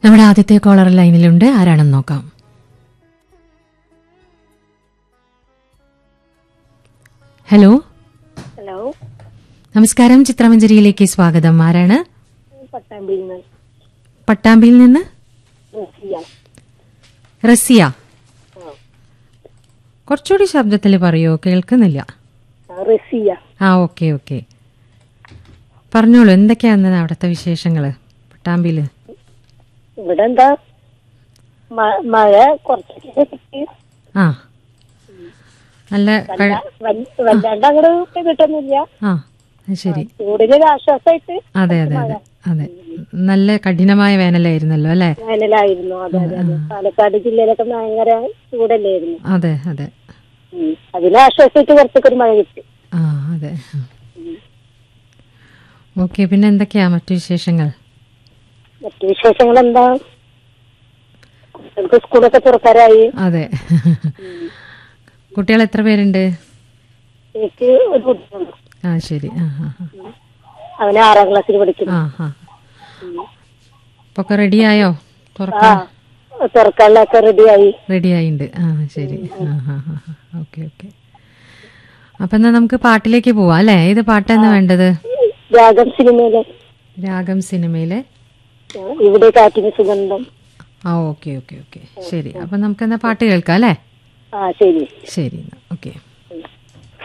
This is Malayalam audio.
നമ്മുടെ ആദ്യത്തെ കോളർ ലൈനിലുണ്ട് ആരാണെന്ന് നോക്കാം ഹലോ ഹലോ നമസ്കാരം ചിത്രമഞ്ജരിയിലേക്ക് സ്വാഗതം ആരാണ് പട്ടാമ്പിയിൽ നിന്ന് പട്ടാമ്പിയിൽ നിന്ന് റസിയ റസിയ ആ. കുറച്ചുകൂടി ശബ്ദത്തിൽ പറയോ കേൾക്കുന്നില്ല ആ, റസിയ ആ ഓക്കെ ഓക്കെ പറഞ്ഞോളൂ എന്തൊക്കെയാണ് അവിടുത്തെ വിശേഷങ്ങള് പട്ടാമ്പിയില് ഇവിടെ എന്താ മ- മഴ കുറച്ചൊക്കെ കിട്ടി ആ നല്ല കഴി- വല്ല- വല്ലാണ്ട് അങ്ങോട്ട് കിട്ടുന്നില്ല ആ അത് ശരി ചൂടിനൊരു ആശ്വാസമായിട്ട് അതെ അതെ അതെ അതെ നല്ല കഠിനമായ വേനലായിരുന്നല്ലോ അല്ലേ വേനലായിരുന്നു അതെ അതെ അതെ പാലക്കാട് ജില്ലയിലൊക്കെ ഭയങ്കര ചൂടല്ലായിരുന്നു അതെ അതെ ഉം. അതിന് ആശ്വാസമായിട്ട് കുറച്ചൊക്കെ ഒരു മഴ കിട്ടി ആ അതെ ഓക്കെ പിന്നെ എന്തൊക്കെയാ മറ്റു വിശേഷങ്ങൾ മറ്റു വിശേഷങ്ങൾ എന്താ കുട്ടികൾക്ക് സ്കൂളൊക്കെ തുറക്കാറായി അതെ കുട്ടികൾ എത്ര പേരുണ്ട് എനിക്ക് ഒരു കുട്ടിയുണ്ട് ആ ശരി ആ ആ അവന് ആറാം ക്ലാസ്സിൽ പഠിക്കുന്നു ആ ആ അപ്പൊ ഒക്കെ റെഡിയായോ ആ തുറക്കാൻ തുറക്കാനുള്ളതൊക്കെ റെഡിയായി റെഡിയായിണ്ട് ആ ശരി ആ ആ ഓക്കെ ഓക്കെ അപ്പൊ എന്നാ നമുക്ക് പാട്ടിലേക്ക് പോവാം അല്ലേ ഏത് പാട്ടാണ് വേണ്ടത് രാഗം സിനിമയിലെ രാഗം സിനിമയിലെ ആ, ഇവിടെ കാറ്റിന് സുഗന്ധം ആ ഓക്കെ ഓക്കെ ഓക്കെ ശരി അപ്പൊ നമുക്ക് എന്നാ പാട്ട് കേൾക്കാം അല്ലേ ആ ശരി ശരി എന്നാ ഓക്കെ